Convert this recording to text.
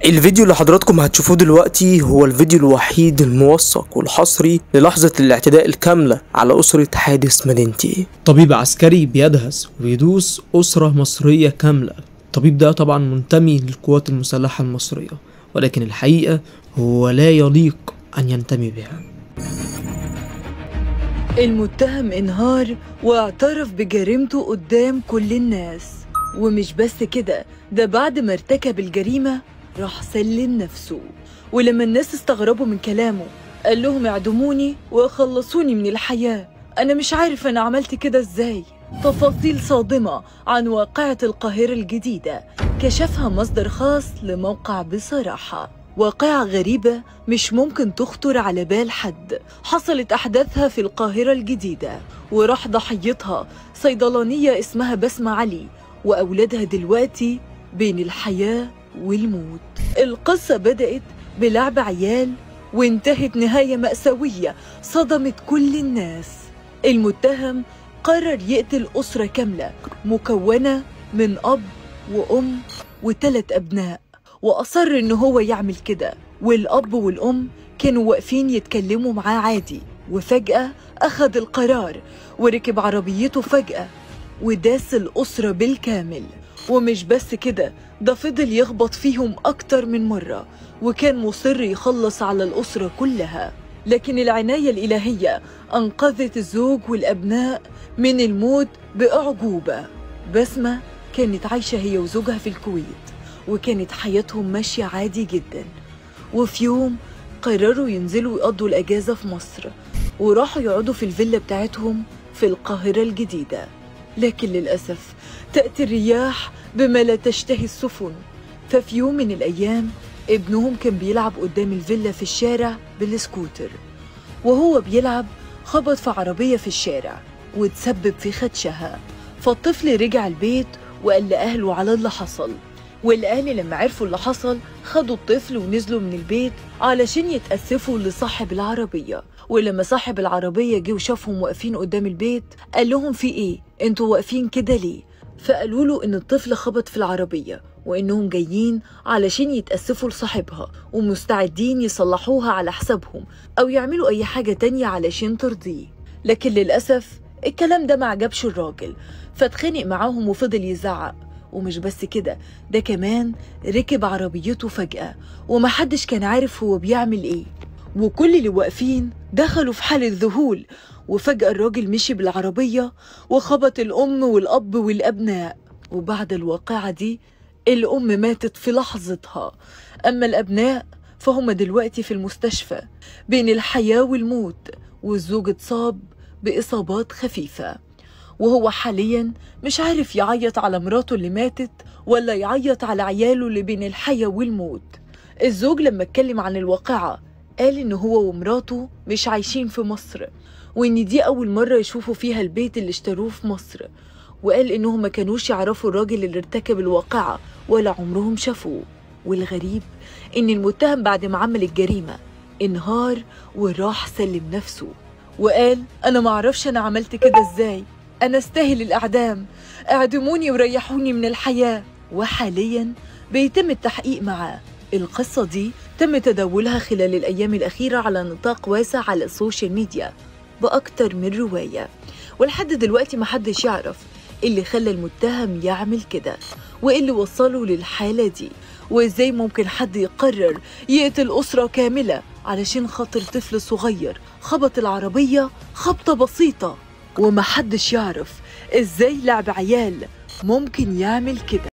الفيديو اللي حضراتكم هتشوفوه دلوقتي هو الفيديو الوحيد الموثق والحصري للحظة الاعتداء الكاملة على أسرة حادث مدينتي طبيب عسكري بيدهس ويدوس أسرة مصرية كاملة الطبيب ده طبعا منتمي للقوات المسلحة المصرية ولكن الحقيقة هو لا يليق أن ينتمي بها المتهم انهار واعترف بجريمته قدام كل الناس ومش بس كده ده بعد ما ارتكب الجريمة راح سلم نفسه ولما الناس استغربوا من كلامه قال لهم اعدموني وخلصوني من الحياة أنا مش عارف أنا عملت كده إزاي تفاصيل صادمة عن واقعة القاهرة الجديدة كشفها مصدر خاص لموقع بصراحة واقعة غريبة مش ممكن تخطر على بال حد حصلت أحداثها في القاهرة الجديدة وراح ضحيتها صيدلانية اسمها بسمة علي وأولادها دلوقتي بين الحياة والموت القصة بدأت بلعب عيال وانتهت نهاية مأساوية صدمت كل الناس المتهم قرر يقتل أسرة كاملة مكونة من أب وأم وثلاث أبناء وأصر إن هو يعمل كده والأب والأم كانوا واقفين يتكلموا معاه عادي وفجأة أخذ القرار وركب عربيته فجأة وداس الأسرة بالكامل ومش بس كده ده فضل يخبط فيهم أكتر من مرة وكان مصر يخلص على الأسرة كلها لكن العناية الإلهية أنقذت الزوج والأبناء من الموت بأعجوبة بسمة كانت عايشة هي وزوجها في الكويت وكانت حياتهم ماشية عادي جدا وفي يوم قرروا ينزلوا يقضوا الأجازة في مصر وراحوا يقعدوا في الفيلا بتاعتهم في القاهرة الجديدة لكن للأسف تأتي الرياح بما لا تشتهي السفن ففي يوم من الأيام ابنهم كان بيلعب قدام الفيلا في الشارع بالسكوتر وهو بيلعب خبط في عربية في الشارع وتسبب في خدشها فالطفل رجع البيت وقال لأهله على اللي حصل والأهل لما عرفوا اللي حصل خدوا الطفل ونزلوا من البيت علشان يتأسفوا لصاحب العربية ولما صاحب العربية جه وشافهم واقفين قدام البيت قال لهم في ايه انتوا واقفين كده ليه فقالوا له ان الطفل خبط في العربية وانهم جايين علشان يتأسفوا لصاحبها ومستعدين يصلحوها على حسابهم او يعملوا اي حاجة تانية علشان ترضيه لكن للأسف الكلام ده ما عجبش الراجل فاتخانق معاهم وفضل يزعق ومش بس كده ده كمان ركب عربيته فجأة ومحدش كان عارف هو بيعمل ايه وكل اللي واقفين دخلوا في حالة ذهول وفجأة الراجل مشي بالعربية وخبط الأم والأب والأبناء وبعد الواقعة دي الأم ماتت في لحظتها أما الأبناء فهم دلوقتي في المستشفى بين الحياة والموت والزوج اتصاب بإصابات خفيفة وهو حاليا مش عارف يعيط على مراته اللي ماتت ولا يعيط على عياله اللي بين الحياة والموت الزوج لما اتكلم عن الواقعة قال إن هو ومراته مش عايشين في مصر وإن دي أول مرة يشوفوا فيها البيت اللي اشتروه في مصر وقال إنهم ما كانوش يعرفوا الراجل اللي ارتكب الواقعة ولا عمرهم شافوه والغريب إن المتهم بعد ما عمل الجريمة انهار وراح سلم نفسه وقال أنا معرفش أنا عملت كده إزاي أنا استاهل الإعدام اعدموني وريحوني من الحياة وحاليا بيتم التحقيق معاه القصة دي تم تداولها خلال الأيام الأخيرة على نطاق واسع على السوشيال ميديا بأكتر من رواية ولحد دلوقتي محدش يعرف اللي خلى المتهم يعمل كده وإيه اللي وصله للحالة دي وإزاي ممكن حد يقرر يقتل أسرة كاملة علشان خاطر طفل صغير خبط العربية خبطة بسيطة ومحدش يعرف إزاي لعب عيال ممكن يعمل كده